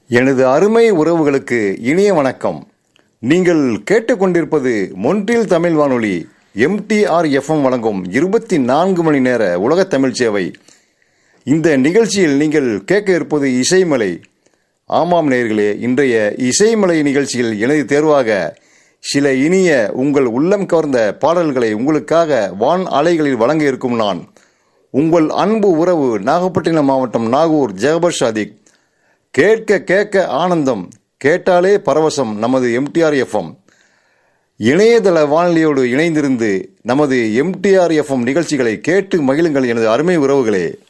எனது அருமை உறவுகளுக்கு இனிய வணக்கம் நீங்கள் கேட்டுக்கொண்டிருப்பது மொன்றில் தமிழ் வானொலி எம்டிஆர் எஃப்எம் வழங்கும் இருபத்தி நான்கு மணி நேர உலக தமிழ் சேவை இந்த நிகழ்ச்சியில் நீங்கள் கேட்க இருப்பது இசைமலை ஆமாம் நேர்களே இன்றைய இசைமலை நிகழ்ச்சியில் எனது தேர்வாக சில இனிய உங்கள் உள்ளம் கவர்ந்த பாடல்களை உங்களுக்காக வான் அலைகளில் வழங்க இருக்கும் நான் உங்கள் அன்பு உறவு நாகப்பட்டினம் மாவட்டம் நாகூர் ஜெகபர் சாதிக் கேட்க கேட்க ஆனந்தம் கேட்டாலே பரவசம் நமது எம்டிஆர் எஃப்எம் இணையதள வானொலியோடு இணைந்திருந்து நமது எம்டிஆர் எஃப்எம் நிகழ்ச்சிகளை கேட்டு மகிழுங்கள் எனது அருமை உறவுகளே